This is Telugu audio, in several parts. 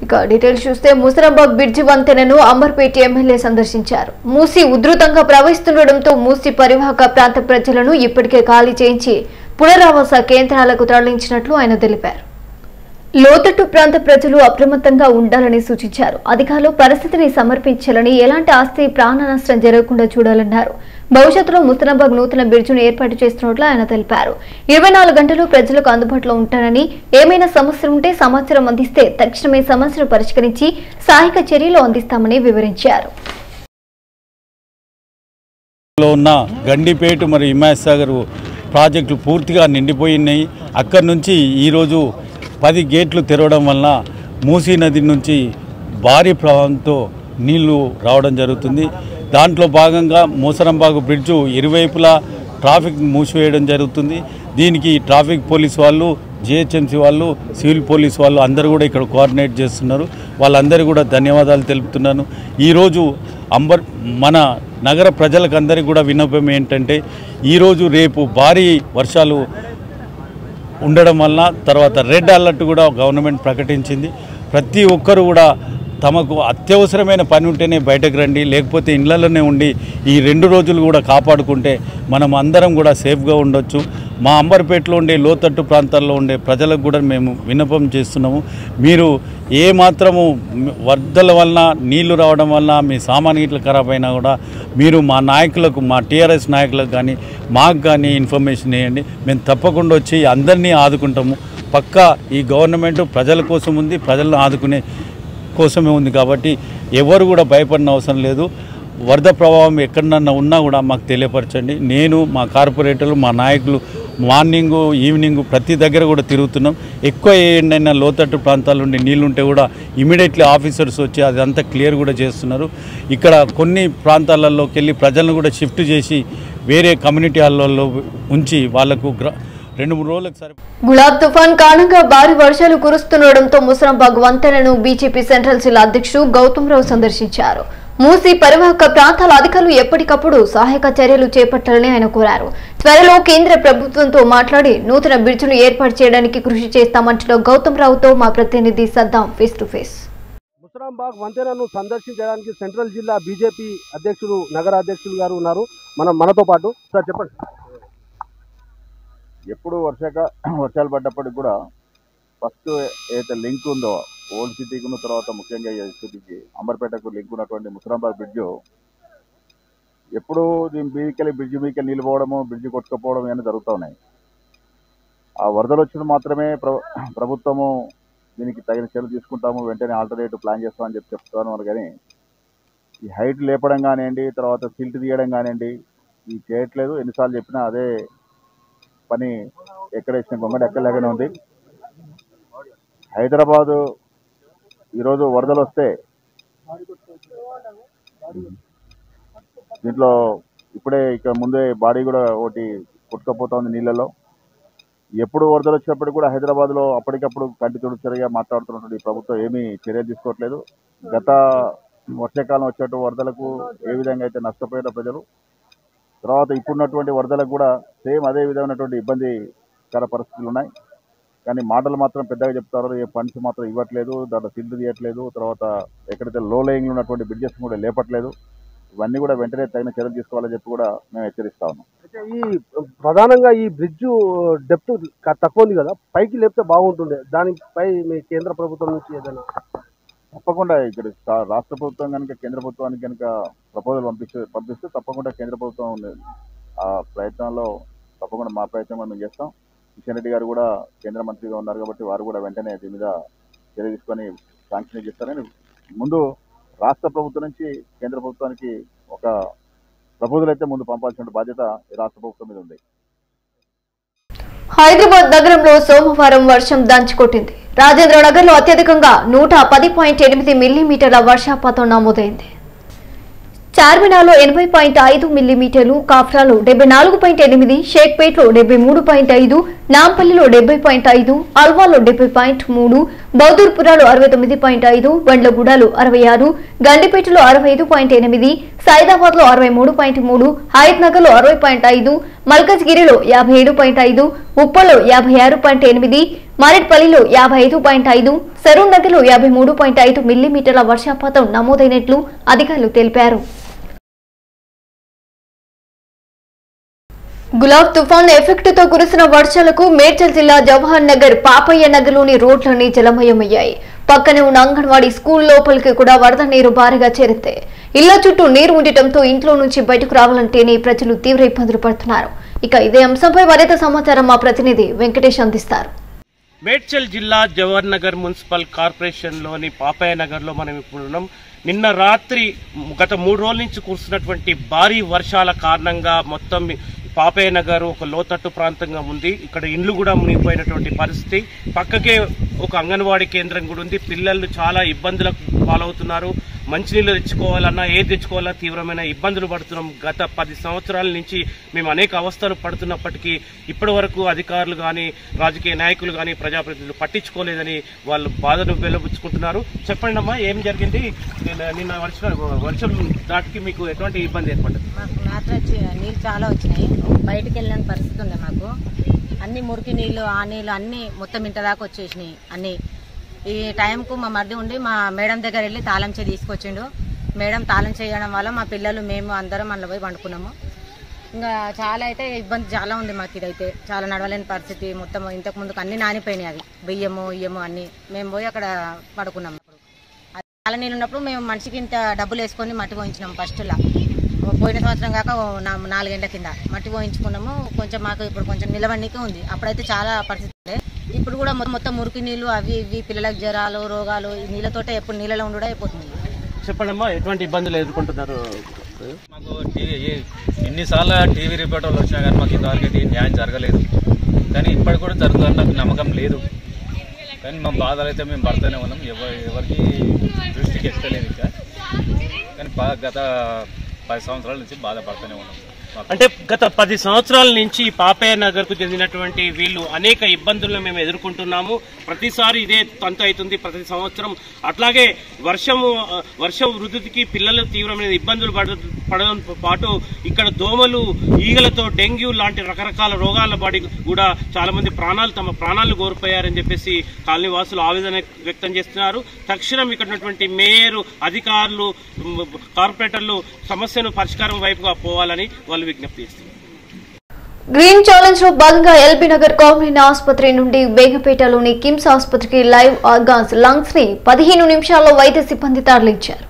ఇక డీటెయిల్స్ చూస్తే ముసరాబాద్ బ్రిడ్జి వంతెనను అంబర్పేట ఎమ్మెల్యే సందర్శించారు మూసి ఉధృతంగా ప్రవహిస్తుండటంతో మూసి పరివాహక ప్రాంత ప్రజలను ఇప్పటికే ఖాళీ చేయించి పునరావాస కేంద్రాలకు తరలించినట్లు ఆయన తెలిపారు లోతట్టు ప్రాంత ప్రజలు అప్రమత్తంగా ఉండాలని సూచించారు అధికారులు పరిస్థితిని సమర్పించాలని ఎలాంటి ఆస్తి ప్రాణ నష్టం జరగకుండా చూడాలన్నారు భవిష్యత్తులో ముస్తనాబాగ్ నూతన బ్రిడ్జిను ఏర్పాటు చేస్తున్నట్లు ఆయన తెలిపారు ఇరవై నాలుగు గంటలు ప్రజలకు అందుబాటులో ఉంటానని ఏమైనా సమస్యలు ఉంటే సమాచారం అందిస్తే తక్షణమే సమస్యను పరిష్కరించి సహాయక చర్యలు అందిస్తామని వివరించారు లో ఉన్న గండిపేట మరియు హిమాయత్ సాగర్ ప్రాజెక్టులు పూర్తిగా నిండిపోయినాయి అక్కడి నుంచి ఈరోజు పది గేట్లు తెరవడం వలన మూసీ నది నుంచి భారీ ప్రవాహంతో నీళ్లు రావడం జరుగుతుంది దాంట్లో భాగంగా మూసరంబాగు బ్రిడ్జు ఇరువైపులా ట్రాఫిక్ మూసివేయడం జరుగుతుంది దీనికి ట్రాఫిక్ పోలీస్ వాళ్ళు జిహెచ్ఎంసీ వాళ్ళు సివిల్ పోలీస్ వాళ్ళు అందరూ కూడా ఇక్కడ కోఆర్డినేట్ చేస్తున్నారు వాళ్ళందరికీ కూడా ధన్యవాదాలు తెలుపుతున్నాను ఈరోజు అంబర్ మన నగర ప్రజలకు అందరికీ కూడా విన్నపం ఏంటంటే ఈరోజు రేపు భారీ వర్షాలు ఉండడం వలన తర్వాత రెడ్ అలర్ట్ కూడా గవర్నమెంట్ ప్రకటించింది ప్రతి ఒక్కరు కూడా తమకు అత్యవసరమైన పని ఉంటేనే బయటకు రండి లేకపోతే ఇళ్లలోనే ఉండి ఈ రెండు రోజులు కూడా కాపాడుకుంటే మనం అందరం కూడా సేఫ్గా ఉండొచ్చు మా అంబర్పేటలో ఉండే లోతట్టు ప్రాంతాల్లో ఉండే ప్రజలకు కూడా మేము విన్నపం చేస్తున్నాము మీరు ఏ మాత్రము వరదల వలన నీళ్లు రావడం వలన మీ సామాన్ ఇట్లా ఖరాబ్ అయినా కూడా మీరు మా నాయకులకు మా టీఆర్ఎస్ నాయకులకు కానీ మాకు కానీ ఇన్ఫర్మేషన్ ఇవ్వండి మేము తప్పకుండా వచ్చి అందరినీ ఆదుకుంటాము పక్కా ఈ గవర్నమెంట్ ప్రజల కోసం ఉంది ప్రజలను ఆదుకునే కోసమే ఉంది కాబట్టి ఎవరు కూడా భయపడిన అవసరం లేదు వరద ప్రభావం ఎక్కడన్నా ఉన్నా కూడా మాకు తెలియపరచండి నేను మా కార్పొరేటర్లు మా నాయకులు మార్నింగ్ ఈవినింగ్ ప్రతి దగ్గర కూడా తిరుగుతున్నాం ఎక్కువ ఏంటైనా లోతట్టు ప్రాంతాల నుండి నీళ్ళు ఉంటే కూడా ఇమీడియట్లీ ఆఫీసర్స్ వచ్చి అదంతా క్లియర్ కూడా చేస్తున్నారు ఇక్కడ కొన్ని ప్రాంతాలలోకి వెళ్ళి ప్రజలను కూడా షిఫ్ట్ చేసి వేరే కమ్యూనిటీ హాల్లో ఉంచి వాళ్ళకు గ్ర రెండు మూడు రోజులకు సరి గులాబ్ తుఫాన్ కారణంగా భారీ వర్షాలు కురుస్తుండటంతో ముసరాంబాగ్ వంతెనను బీజేపీ సెంట్రల్ జిల్లా అధ్యక్షుడు గౌతమ్ రావు సందర్శించారు మూసి పరివాహక ప్రాంతాల అధికారులు ఎప్పటికప్పుడు సహాయక చర్యలు చేపట్టాలని ఆయన కోరారు త్వరలో కేంద్ర ప్రభుత్వంతో మాట్లాడి నూతన బ్రిడ్జిను ఏర్పాటు చేయడానికి కృషి చేస్తామంటున్న గౌతమ్ రావుతో మా ప్రతినిధి Saddam face to face Musarambagh వంతెనను సందర్శించడానికి సెంట్రల్ జిల్లా బీజేపీ అధ్యక్షుడు నగర అధ్యక్షులు గారు ఉన్నారు మనం మనతో పాటు సార్ చెప్పండి ఎప్పుడు వర్షాక వర్షాలు పడ్డప్పటికి కూడా ఫస్ట్ ఏదైతే లింక్ ఉందో ఓల్డ్ సిటీకును తర్వాత ముఖ్యంగా ఈ సిటీకి అంబర్పేటకు లింక్ ఉన్నటువంటి ముసరాంబాగ్ బ్రిడ్జ్ ఎప్పుడు దీని మీదికెళ్ళి బ్రిడ్జ్ మీదకెళ్ళి నీళ్ళు పోవడము బ్రిడ్జ్ కొట్టుకుపోవడం ఇవన్నీ జరుగుతూ ఉన్నాయి ఆ వరదలు వచ్చిన మాత్రమే ప్ర ప్రభుత్వము దీనికి తగిన చర్యలు తీసుకుంటాము వెంటనే ఆల్టర్నేటివ్ ప్లాన్ చేస్తామని చెప్పి చెప్తాను కానీ ఈ హైట్ లేపడం కానివ్వండి తర్వాత సిల్ట్ తీయడం కానివ్వండి ఇది చేయట్లేదు ఎన్నిసార్లు చెప్పినా అదే పని ఎక్కడ వేసిన గొంగడి ఎక్కలేగానే ఉంది హైదరాబాదు ఈరోజు వరదలు వస్తే దీంట్లో ఇప్పుడే ఇక్కడ ముందే బాడీ కూడా ఒకటి కొట్టుకపోతా ఉంది నీళ్ళలో ఎప్పుడు వరదలు వచ్చినప్పుడు కూడా హైదరాబాద్లో అప్పటికప్పుడు కంటి తుడిచరిగా మాట్లాడుతున్నటువంటి ఈ ప్రభుత్వం ఏమీ చర్యలు తీసుకోవట్లేదు గత వర్షాకాలం వచ్చేట వరదలకు ఏ విధంగా అయితే నష్టపోయారో ప్రజలు తర్వాత ఇప్పుడున్నటువంటి వరదలకు కూడా సేమ్ అదే విధమైనటువంటి ఇబ్బందికర పరిస్థితులు ఉన్నాయి కానీ మాటలు మాత్రం పెద్దగా చెప్తారు ఏ ఫండ్స్ మాత్రం ఇవ్వట్లేదు దాంట్లో సిల్లు తీయట్లేదు తర్వాత ఎక్కడైతే లో లయింగ్లో ఉన్నటువంటి బ్రిడ్జెస్ కూడా లేపట్లేదు ఇవన్నీ కూడా వెంటనే తగిన చర్యలు తీసుకోవాలని చెప్పి కూడా మేము హెచ్చరిస్తా ఉన్నాం అయితే ఈ ప్రధానంగా ఈ బ్రిడ్జ్ డెప్త్ తక్కువ ఉంది కదా పైకి లేపితే బాగుంటుండే దానిపై మీ కేంద్ర ప్రభుత్వం నుంచి ఏదైనా తప్పకుండా ఇక్కడ రా- రాష్ట్ర ప్రభుత్వం కనుక కేంద్ర ప్రభుత్వానికి కనుక ప్రపోజల్ పంపిస్తే పంపిస్తే తప్పకుండా కేంద్ర ప్రభుత్వం ఉంది. ఆ ప్రయత్నంలో తప్పకుండా మా ప్రయత్నం కూడా మేము చేస్తాం కిషన్ రెడ్డి గారు కూడా కేంద్ర మంత్రిగా ఉన్నారు కాబట్టి వారు కూడా వెంటనే దీని మీద చర్య తీసుకొని శాంక్షన్ చేస్తారని ముందు రాష్ట్ర ప్రభుత్వం నుంచి కేంద్ర ప్రభుత్వానికి ఒక ప్రపోజల్ అయితే ముందు పంపాల్సిన బాధ్యత ఈ రాష్ట్ర ప్రభుత్వం మీద ఉంది హైదరాబాద్ నగరంలో సోమవారం వర్షం దంచుకొట్టింది రాజేంద్ర నగర్ లో అత్యధికంగా నూట పది పాయింట్ ఎనిమిది మిల్లీమీటర్ల వర్షపాతం నమోదైంది చార్మినార్లో ఎనభై పాయింట్ ఐదు మిల్లీమీటర్లు కాఫ్రాలో డెబ్బై నాలుగు పాయింట్ ఎనిమిది షేక్పేట్లో డెబ్బై మూడు పాయింట్ ఐదు నాంపల్లిలో డెబ్బై పాయింట్ ఐదు అల్వాలో డెబ్బై పాయింట్ మూడు బౌదూర్పురాలో అరవై తొమ్మిది పాయింట్ ఐదు బండ్లగూడలో అరవై ఆరు గండిపేటలో అరవై ఐదు పాయింట్ ఎనిమిది సైదాబాద్ లో అరవై మూడు పాయింట్ మూడు హయత్ నగర్ లో అరవై పాయింట్ ఐదు మల్కజ్గిరిలో యాభై ఏడు పాయింట్ ఐదు ఉప్పలో యాభై ఆరు పాయింట్ ఎనిమిది మారేడ్పల్లిలో యాభై ఐదు పాయింట్ ఐదు సరూర్ నగర్లో యాభై మూడు పాయింట్ ఐదు మిల్లీమీటర్ల వర్షపాతం నమోదైనట్లు అధికారులు తెలిపారు గులాబ్ తుఫాన్ ఎఫెక్ట్ తో కురిసిన వర్షాలకు మేడ్చల్ జిల్లా జవహర్ నగర్ పాపయ్య నగర్లోని రోడ్లన్నీ జలమయమయ్యాయి పక్కనే ఉన్న అంగన్వాడీ స్కూల్ లోపలికి కూడా వరద నీరు భారీగా చేరితే ఇళ్ల చుట్టూ నీరు ఉండటంతో ఇంట్లో నుంచి బయటకు రావాలంటేనే ప్రజలు తీవ్ర ఇబ్బందులు పడుతున్నారు ఇక ఇదే అంశంపై మరింత సమాచారం మా ప్రతినిధి వెంకటేష్ అందిస్తారు మేడ్చల్ జిల్లా జవహర్ నగర్ మున్సిపల్ కార్పొరేషన్లోని పాపయ్య నగర్లో మనం ఇప్పుడు ఉన్నాం నిన్న రాత్రి గత మూడు రోజుల నుంచి కురుస్తున్నటువంటి భారీ వర్షాల కారణంగా మొత్తం పాపయ్య నగర్ ఒక లోతట్టు ప్రాంతంగా ఉంది ఇక్కడ ఇండ్లు కూడా మునిగిపోయినటువంటి పరిస్థితి పక్కకే ఒక అంగన్వాడీ కేంద్రం కూడా ఉంది పిల్లలు చాలా ఇబ్బందులకు పాలవుతున్నారు మంచినీళ్ళు తెచ్చుకోవాలన్నా ఏది తెచ్చుకోవాలన్నా తీవ్రమైన ఇబ్బందులు పడుతున్నాం గత పది సంవత్సరాల నుంచి మేము అనేక అవస్థలు పడుతున్నప్పటికీ ఇప్పటి వరకు అధికారులు కానీ రాజకీయ నాయకులు కానీ ప్రజాప్రతినిధులు పట్టించుకోలేదని వాళ్ళు బాధను వెలుబుచ్చుకుంటున్నారు చెప్పండి అమ్మా ఏం జరిగింది నిన్న నిన్న వర్షం వర్షం దాటికి మీకు ఎటువంటి ఇబ్బంది ఏర్పడ్డది మాకు రాత్రి వచ్చి నీళ్ళు చాలా వచ్చినాయి బయటికి వెళ్ళని పరిస్థితి ఉంది మాకు అన్ని మురికి నీళ్ళు ఆ నీళ్ళు అన్ని మొత్తం ఇంట దాకా వచ్చేసినాయి అన్ని ఈ టైంకు మా మరిది ఉండి మా మేడం దగ్గర వెళ్ళి తాళం చేయి తీసుకొచ్చిండు మేడం తాళం చేయడం వల్ల మా పిల్లలు మేము అందరం అందులో పోయి పండుకున్నాము ఇంకా చాలా అయితే ఇబ్బంది చాలా ఉంది మాకు ఇదైతే చాలా నడవలేని పరిస్థితి మొత్తం ఇంతకు ముందుకు అన్ని నానిపోయినాయి అవి బియ్యము ఇయ్యము అన్ని మేము పోయి అక్కడ పడుకున్నాము అది చాలా నీళ్ళు ఉన్నప్పుడు మేము మనిషికి ఇంత డబ్బులు వేసుకొని మట్టి పోయించినాము ఫస్ట్లా పోయిన సంవత్సరం కాక ఓ నా- నాలుగేళ్ల కింద మట్టి పోయించుకున్నాము కొంచెం మాకు ఇప్పుడు కొంచెం నిలవడానికి ఉంది అప్పుడైతే చాలా పరిస్థితి ఉండే ఇప్పుడు కూడా మొత్తం మొత్తం మురికి నీళ్ళు అవి ఇవి పిల్లలకు జ్వరాలు రోగాలు ఈ నీళ్ళతోటే ఎప్పుడు నీళ్ళలో ఉండడం అయిపోతుంది చెప్పండి అమ్మా ఎటువంటి ఇబ్బందులు ఎదుర్కొంటున్నారు మాకు టీవీ ఏ- ఎన్నిసార్లు టీవీ రిపోర్టర్లు వచ్చినా కానీ మాకు ఇంతవరకు అయితే న్యాయం జరగలేదు కానీ ఇప్పటికి కూడా జరుగుతుందని నాకు నమ్మకం లేదు కానీ మా బాధలు అయితే మేము పడుతూనే ఉన్నాం ఎవరి ఎవరికి దృష్టికి ఎక్కలేదు ఇంకా కానీ పా- గత పది సంవత్సరాల నుంచి బాధపడుతూనే ఉన్నాం మాకు అంటే గత పది సంవత్సరాల నుంచి పాపయ్య నగర్ కు చెందినటువంటి వీళ్ళు అనేక ఇబ్బందులను మేము ఎదుర్కొంటున్నాము ప్రతిసారి ఇదే తంతు అవుతుంది ప్రతి సంవత్సరం అట్లాగే వర్షము ఆ, వర్షం వృద్ధికి పిల్లలు తీవ్రమైన ఇబ్బందులు పడ పడడంతో పాటు ఇక్కడ దోమలు ఈగలతో డెంగ్యూ లాంటి రకరకాల రోగాల పడి కూడా చాలా మంది ప్రాణాలు తమ ప్రాణాలు కోల్పోయారని చెప్పేసి కాలనీ వాసులు ఆవేదన వ్యక్తం చేస్తున్నారు తక్షణం ఇక్కడ ఉన్నటువంటి మేయర్ అధికారులు మ్, కార్పొరేటర్లు సమస్యను పరిష్కారం వైపుగా పోవాలని వాళ్ళు విజ్ఞప్తి చేస్తున్నారు గ్రీన్ ఛాలెంజ్ లో భాగంగా ఎల్బీ నగర్ కామిన్ ఆసుపత్రి నుండి బేగపేటలోని కిమ్స్ ఆసుపత్రికి లైవ్ ఆర్గాన్స్ లంగ్స్ ని పదిహేను నిమిషాల్లో వైద్య సిబ్బంది తరలించారు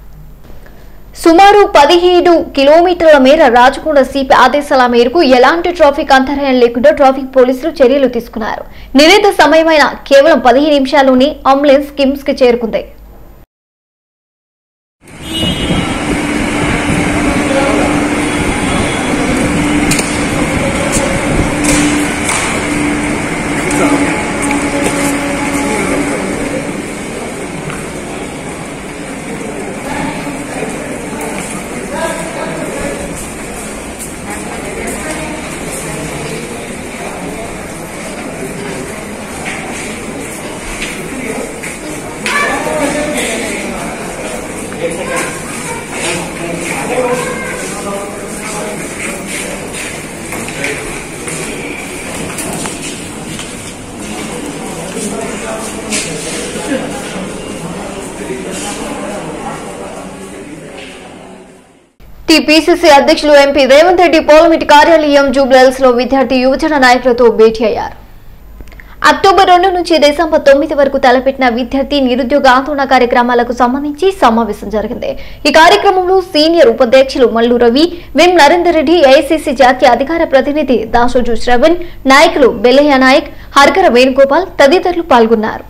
సుమారు పదిహేడు కిలోమీటర్ల మేర రాచకొండ సిపి ఆదేశాల మేరకు ఎలాంటి ట్రాఫిక్ అంతరాయం లేకుండా ట్రాఫిక్ పోలీసులు చర్యలు తీసుకున్నారు నిర్ణీత సమయమైన కేవలం పదిహేను నిమిషాల్లోనే అంబులెన్స్ కిమ్స్ కి చేరుకుంది టీపీసీసీ అధ్యక్షులు ఎంపీ రేవంత్ రెడ్డి పార్లమెంట్ కార్యాలయం జూబ్లెల్స్ లో విద్యార్థి యువజన నాయకులతో భేటీ అయ్యారు అక్టోబర్ రెండు నుంచి డిసెంబర్ తొమ్మిది వరకు తలపెట్టిన విద్యార్థి నిరుద్యోగ ఆందోళన కార్యక్రమాలకు సంబంధించి సమావేశం జరిగింది ఈ కార్యక్రమంలో సీనియర్ ఉపాధ్యక్షులు మల్లు రవి వెం నరేందర్ రెడ్డి ఏఐసీసీ జాతీయ అధికార ప్రతినిధి దాసోజు శ్రవణ్ నాయకులు బెల్లయ్య నాయక్ హర్కర వేణుగోపాల్ తదితరులు పాల్గొన్నారు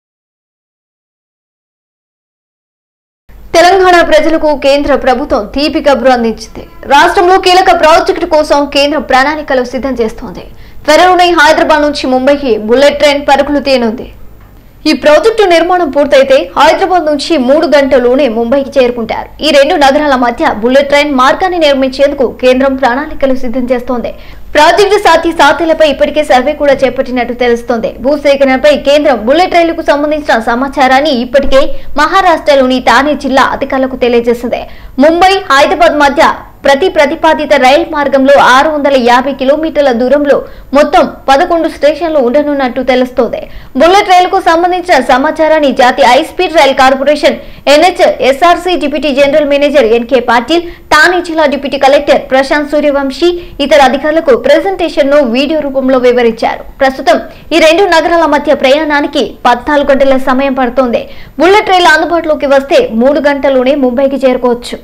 తెలంగాణ ప్రజలకు కేంద్ర ప్రభుత్వం తీపి కబురు అందించింది రాష్ట్రంలో కీలక ప్రాజెక్టు కోసం కేంద్ర ప్రణాళికలు సిద్ధం చేస్తోంది త్వరలోనే హైదరాబాద్ నుంచి ముంబైకి బుల్లెట్ ట్రైన్ పరుగులు తీయనుంది ఈ ప్రాజెక్టు నిర్మాణం పూర్తయితే హైదరాబాద్ నుంచి మూడు గంటల్లోనే ముంబైకి చేరుకుంటారు ఈ రెండు నగరాల మధ్య బుల్లెట్ ట్రైన్ మార్గాన్ని నిర్మించేందుకు కేంద్రం ప్రణాళికలు సిద్ధం చేస్తోంది ప్రాజెక్టు సాధ్య సాధ్యలపై ఇప్పటికే సర్వే కూడా చేపట్టినట్టు తెలుస్తోంది భూసేకరణపై కేంద్రం బుల్లెట్ రైలుకు సంబంధించిన సమాచారాన్ని ఇప్పటికే మహారాష్ట్రలోని తానే జిల్లా అధికారులకు తెలియజేసింది ముంబై హైదరాబాద్ మధ్య ప్రతి ప్రతిపాదిత రైల్ మార్గంలో ఆరు వందల యాభై కిలోమీటర్ల దూరంలో మొత్తం పదకొండు స్టేషన్లు ఉండనున్నట్టు తెలుస్తోంది బుల్లెట్ రైలుకు సంబంధించిన సమాచారాన్ని జాతీయ high speed rail corporation NH SRC deputy general manager N K Patil Thane జిల్లా డిప్యూటీ కలెక్టర్ ప్రశాంత్ సూర్యవంశీ ఇతర అధికారులకు ప్రెజెంటేషన్ ను వీడియో రూపంలో వివరించారు ప్రస్తుతం ఈ రెండు నగరాల మధ్య ప్రయాణానికి పద్నాలుగు గంటల సమయం పడుతోంది బుల్లెట్ రైలు అందుబాటులోకి వస్తే మూడు గంటల్లోనే ముంబైకి చేరుకోవచ్చు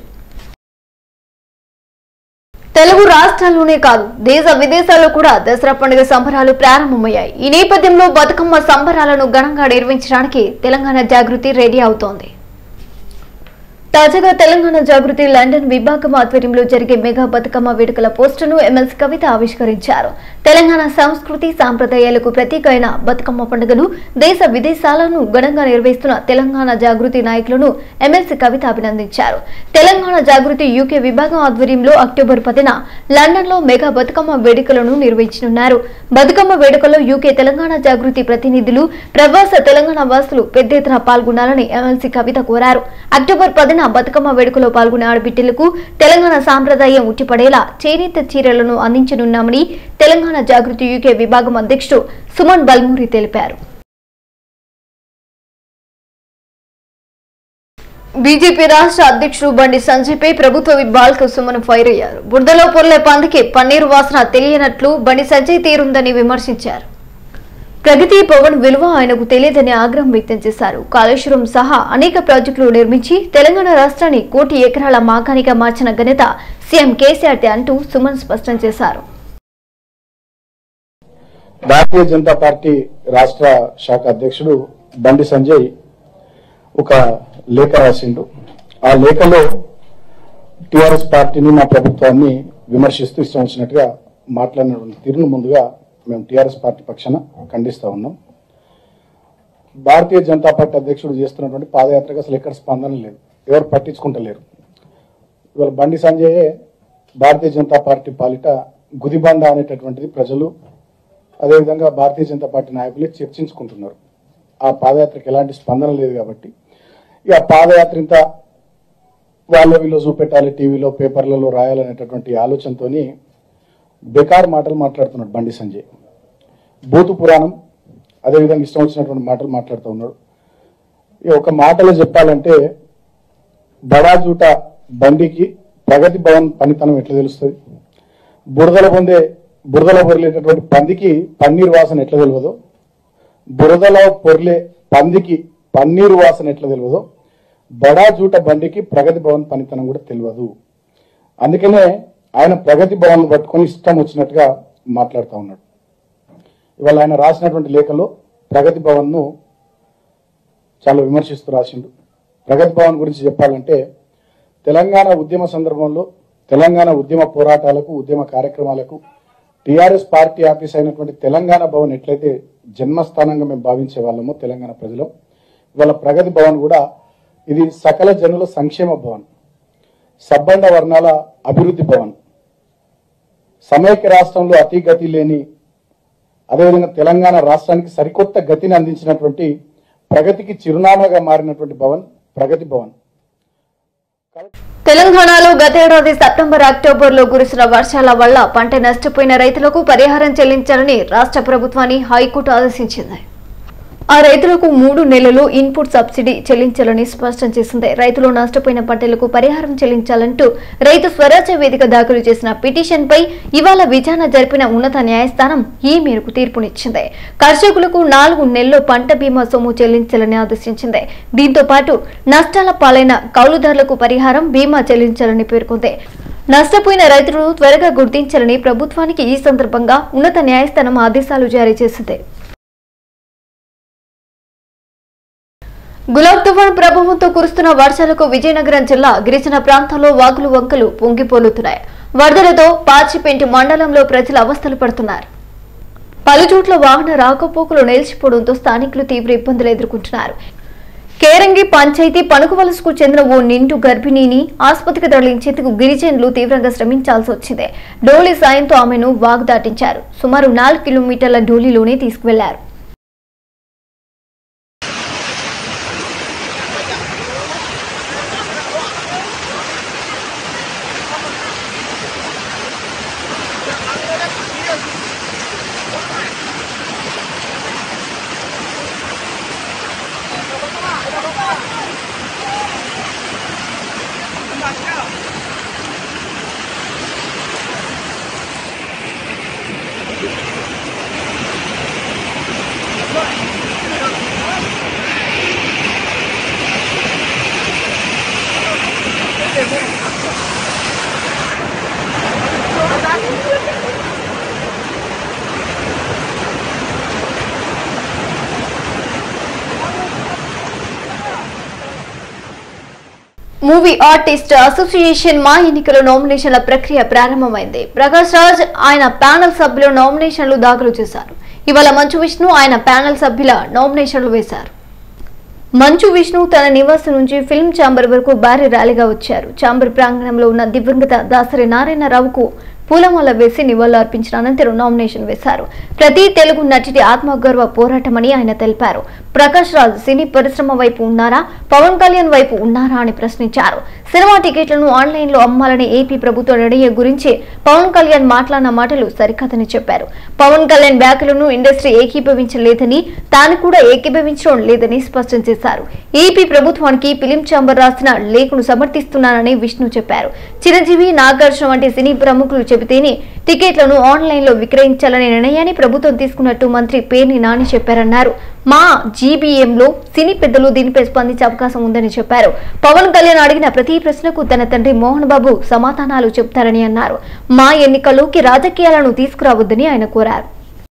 తెలుగు రాష్ట్రాల్లోనే కాదు దేశ విదేశాల్లో కూడా దసరా పండుగ సంబరాలు ప్రారంభమయ్యాయి ఈ నేపథ్యంలో బతుకమ్మ సంబరాలను ఘనంగా నిర్వహించడానికి తెలంగాణ జాగృతి రెడీ అవుతోంది తాజాగా తెలంగాణ జాగృతి లండన్ విభాగం ఆధ్వర్యంలో జరిగే మెగా బతుకమ్మ వేడుకల పోస్టును ఎమ్మెల్సీ కవిత ఆవిష్కరించారు తెలంగాణ సంస్కృతి సాంప్రదాయాలకు ప్రతీక అయిన బతుకమ్మ పండుగను దేశ విదేశాలను ఘనంగా నిర్వహిస్తున్న తెలంగాణ జాగృతి నాయకులను ఎమ్మెల్సీ కవిత అభినందించారు తెలంగాణ జాగృతి యూకే విభాగం ఆధ్వర్యంలో అక్టోబర్ పదిన లండన్ లో మెగా బతుకమ్మ వేడుకలను నిర్వహించనున్నారు బతుకమ్మ వేడుకల్లో యూకే తెలంగాణ జాగృతి ప్రతినిధులు ప్రవాస తెలంగాణ వాసులు పెద్ద ఎత్తున పాల్గొనాలని ఎమ్మెల్సీ కవిత కోరారు అక్టోబర్ పదిన బతుకమ్మ వేడుకలో పాల్గొనే ఆడబిడ్డలకు తెలంగాణ సాంప్రదాయం ఉట్టిపడేలా చేనేత చీరలను అందించనున్నామని తెలంగాణ జాగృతి యూకే విభాగం అధ్యక్షుడు సుమన్ బల్మూరి తెలిపారు బీజేపీ రాష్ట్ర అధ్యక్షుడు బండి సంజయ్ పై ప్రభుత్వ బాల్క సుమన్ ఫైర్ అయ్యారు బురదలో పొర్లే పందికి పన్నీరు వాసన తెలియనట్లు బండి సంజయ్ తీరుందని విమర్శించారు ప్రగతి భవన్ విలువ ఆయనకు తెలియదని ఆగ్రహం వ్యక్తం చేశారు కాళేశ్వరం సహా అనేక ప్రాజెక్టులు నిర్మించి తెలంగాణ రాష్ట్రాన్ని కోటి ఎకరాల మాగానిగా మార్చిన ఘనత సీఎం కేసీఆర్ అంటూ సుమన్ స్పష్టం చేశారు భారతీయ జనతా పార్టీ రాష్ట్ర శాఖ అధ్యక్షుడు బండి సంజయ్ ఒక లేఖ రాసిండు ఆ లేఖలో టిఆర్ఎస్ పార్టీని మా ప్రభుత్వాన్ని విమర్శిస్తూ ఇష్టం వచ్చినట్టుగా మాట్లాడినటువంటి తీరును ముందుగా మేము టిఆర్ఎస్ పార్టీ పక్షాన ఖండిస్తా ఉన్నాం భారతీయ జనతా పార్టీ అధ్యక్షుడు చేస్తున్నటువంటి పాదయాత్రకు అసలు ఎక్కడ స్పందన లేదు ఎవరు పట్టించుకుంటలేరు ఇవాళ బండి సంజయే భారతీయ జనతా పార్టీ పాలిట గుదిబండ అనేటటువంటిది ప్రజలు అదేవిధంగా భారతీయ జనతా పార్టీ నాయకులే చర్చించుకుంటున్నారు ఆ పాదయాత్రకు ఎలాంటి స్పందన లేదు కాబట్టి ఇక ఆ పాదయాత్ర ఇంత వాళ్ళ వీళ్ళు చూపెట్టాలి టీవీలో పేపర్లలో రాయాలనేటటువంటి ఆలోచనతోని బెకార్ మాటలు మాట్లాడుతున్నాడు బండి సంజయ్ భూతు పురాణం అదేవిధంగా ఇష్టం వచ్చినటువంటి మాటలు మాట్లాడుతూ ఉన్నాడు ఇక ఒక మాటలో చెప్పాలంటే బడాజూట బండికి ప్రగతి భవన్ పనితనం ఎట్లా తెలుస్తుంది బురదల పొందే బురదలో పొరిలేటటువంటి పందికి పన్నీరు వాసన ఎట్లా తెలియదో బురదలో పొర్లే పందికి పన్నీరు వాసన ఎట్లా తెలియదో బడా జూట బండికి ప్రగతి భవన్ పనితనం కూడా తెలియదు అందుకనే ఆయన ప్రగతి భవన్ పట్టుకొని ఇష్టం వచ్చినట్టుగా మాట్లాడుతూ ఉన్నాడు ఇవాళ ఆయన రాసినటువంటి లేఖలో ప్రగతి భవన్ను చాలా విమర్శిస్తూ రాసిండు ప్రగతి భవన్ గురించి చెప్పాలంటే తెలంగాణ ఉద్యమ సందర్భంలో తెలంగాణ ఉద్యమ పోరాటాలకు ఉద్యమ కార్యక్రమాలకు టిఆర్ఎస్ పార్టీ ఆఫీస్ అయినటువంటి తెలంగాణ భవన్ ఎట్లయితే జన్మస్థానంగా మేము భావించే వాళ్ళమో తెలంగాణ ప్రజలు ఇవాళ ప్రగతి భవన్ కూడా ఇది సకల జనుల సంక్షేమ భవన్ సబ్బండ వర్ణాల అభివృద్ధి భవన్ సమైక్య రాష్ట్రంలో అతి గతి లేని అదేవిధంగా తెలంగాణ రాష్ట్రానికి సరికొత్త గతిని అందించినటువంటి ప్రగతికి చిరునామాగా మారినటువంటి భవన్ ప్రగతి భవన్ తెలంగాణలో గతేడాది సెప్టెంబర్ అక్టోబర్ లో కురిసిన వర్షాల వల్ల పంట నష్టపోయిన రైతులకు పరిహారం చెల్లించాలని రాష్ట్ర ప్రభుత్వాన్ని హైకోర్టు ఆదేశించింది ఆ రైతులకు మూడు నెలలు ఇన్పుట్ సబ్సిడీ చెల్లించాలని స్పష్టం చేసింది రైతులు నష్టపోయిన పంటలకు పరిహారం చెల్లించాలంటూ రైతు స్వరాజ్య వేదిక దాఖలు చేసిన పిటిషన్ పై ఇవాళ విచారణ జరిపిన ఉన్నత న్యాయస్థానం ఈ మేరకు తీర్పునిచ్చింది కర్షకులకు నాలుగు నెలలు పంట బీమా సొమ్ము చెల్లించాలని ఆదేశించింది దీంతో పాటు నష్టాల పాలైన కౌలుదారులకు పరిహారం బీమా చెల్లించాలని పేర్కొంది నష్టపోయిన రైతులను త్వరగా గుర్తించాలని ప్రభుత్వానికి ఈ సందర్భంగా ఉన్నత న్యాయస్థానం ఆదేశాలు జారీ చేసింది గులాబ్ తుఫాన్ ప్రభావంతో కురుస్తున్న వర్షాలకు విజయనగరం జిల్లా గిరిజన ప్రాంతాల్లో వాగులు వంకలు పొంగిపోలుతున్నాయి వరదలతో పాచిపెంటి మండలంలో ప్రజలు అవస్థలు పడుతున్నారు పలుచోట్ల వాహన రాకపోకలు నిలిచిపోవడంతో స్థానికులు తీవ్ర ఇబ్బందులు ఎదుర్కొంటున్నారు కేరంగి పంచాయతీ పనుకువలసకు చెందిన ఓ నిండు గర్భిణిని ఆసుపత్రికి తరలించేందుకు గిరిజనులు తీవ్రంగా శ్రమించాల్సి వచ్చింది డోలీ సాయంతో ఆమెను వాగు దాటించారు సుమారు నాలుగు కిలోమీటర్ల డోలీలోనే తీసుకువెళ్లారు మూవీ ఆర్టిస్ట్ అసోసియేషన్ మా ఎన్నికల నామినేషన్ల ప్రక్రియ ప్రారంభమైంది ప్రకాష్ రాజ్ ఆయన ప్యానెల్ సభ్యుల నామినేషన్లు దాఖలు చేశారు ఇవాళ మంచు విష్ణు ఆయన ప్యానెల్ సభ్యుల నామినేషన్లు వేశారు మంచు విష్ణు తన నివాసం నుంచి ఫిల్మ్ ఛాంబర్ వరకు భారీ ర్యాలీగా వచ్చారు ఛాంబర్ ప్రాంగణంలో ఉన్న దివంగత దాసరి నారాయణరావుకు పూలమాల వేసి నివాళులు అర్పించిన అనంతరం నామినేషన్ వేశారు ప్రతి తెలుగు నటిటి ఆత్మగౌరవ పోరాటమని ఆయన తెలిపారు ప్రకాష్ రాజ్ సినీ పరిశ్రమ వైపు ఉన్నారా పవన్ కళ్యాణ్ వైపు ఉన్నారా అని ప్రశ్నించారు సినిమా టికెట్లను ఆన్లైన్ లో అమ్మాలని ఏపీ ప్రభుత్వ నిర్ణయం గురించి పవన్ కళ్యాణ్ మాట్లాడిన మాటలు సరికాదని చెప్పారు పవన్ కళ్యాణ్ వ్యాఖ్యలను ఇండస్ట్రీ ఏకీభవించలేదని తాను కూడా ఏకీభవించడం లేదని స్పష్టం చేశారు ఏపీ ప్రభుత్వానికి ఫిలిం ఛాంబర్ రాసిన లేఖను సమర్థిస్తున్నానని విష్ణు చెప్పారు చిరంజీవి నాగార్జున వంటి సినీ ప్రముఖులు చెబితేనే టికెట్లను ఆన్లైన్ లో విక్రయించాలనే నిర్ణయాన్ని ప్రభుత్వం తీసుకున్నట్టు మంత్రి పేర్ని నాని చెప్పారన్నారు మా జీబీఎంలో సినీ పెద్దలు దీనిపై స్పందించే అవకాశం ఉందని చెప్పారు పవన్ కళ్యాణ్ అడిగిన ప్రతి ప్రశ్నకు తన తండ్రి మోహన్ బాబు సమాధానాలు చెప్తారని అన్నారు మా ఎన్నికల్లోకి రాజకీయాలను తీసుకురావద్దని ఆయన కోరారు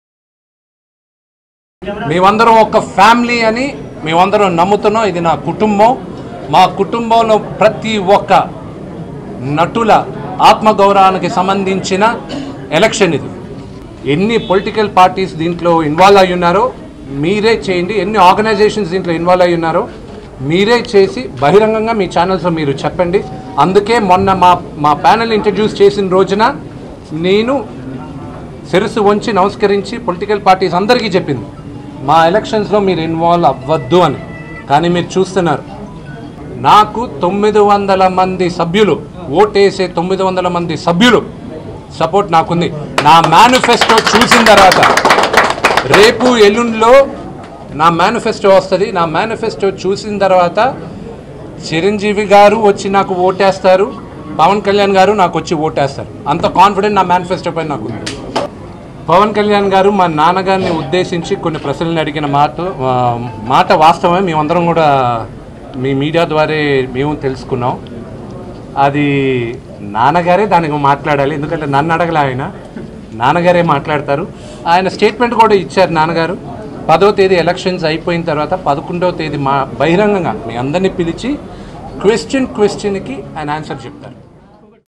మేమందరం ఒక ఫ్యామిలీ అని మేమందరం నమ్ముతున్నాం ఇది నా కుటుంబం మా కుటుంబంలో ప్రతి ఒక్క నటుల ఆత్మగౌరవానికి సంబంధించిన ఎలక్షన్ ఇది ఎన్ని పొలిటికల్ పార్టీస్ దీంట్లో ఇన్వాల్వ్ అయి ఉన్నారో మీరే చేయండి ఎన్ని ఆర్గనైజేషన్స్ దీంట్లో ఇన్వాల్వ్ అయి ఉన్నారో మీరే చేసి బహిరంగంగా మీ ఛానల్స్లో మీరు చెప్పండి అందుకే మొన్న మా మా ప్యానల్ ఇంట్రడ్యూస్ చేసిన రోజున నేను శిరస్సు వంచి నమస్కరించి పొలిటికల్ పార్టీస్ అందరికీ చెప్పింది మా ఎలక్షన్స్లో మీరు ఇన్వాల్వ్ అవ్వద్దు అని కానీ మీరు చూస్తున్నారు నాకు తొమ్మిది వందల మంది సభ్యులు ఓటేసే తొమ్మిది వందల మంది సభ్యులు సపోర్ట్ నాకుంది నా మేనిఫెస్టో చూసిన తర్వాత రేపు ఎల్లుండిలో నా మేనిఫెస్టో వస్తుంది నా మేనిఫెస్టో చూసిన తర్వాత చిరంజీవి గారు వచ్చి నాకు ఓటేస్తారు పవన్ కళ్యాణ్ గారు నాకు వచ్చి ఓటేస్తారు అంత కాన్ఫిడెంట్ నా మేనిఫెస్టో పైన నాకు ఉంది పవన్ కళ్యాణ్ గారు మా నాన్నగారిని ఉద్దేశించి కొన్ని ప్రశ్నలు అడిగిన మాట ఆ, మాట వాస్తవమే మేమందరం కూడా మీ మీడియా ద్వారా మేము తెలుసుకున్నాం అది నాన్నగారే దానికి మాట్లాడాలి ఎందుకంటే నన్ను అడగలే ఆయన నాన్నగారే మాట్లాడతారు ఆయన స్టేట్మెంట్ కూడా ఇచ్చారు నాన్నగారు పదో తేదీ ఎలక్షన్స్ అయిపోయిన తర్వాత పదకొండవ తేదీ మా బహిరంగంగా మీ అందరినీ పిలిచి క్వశ్చన్ క్వశ్చన్కి ఆయన ఆన్సర్ చెప్తారు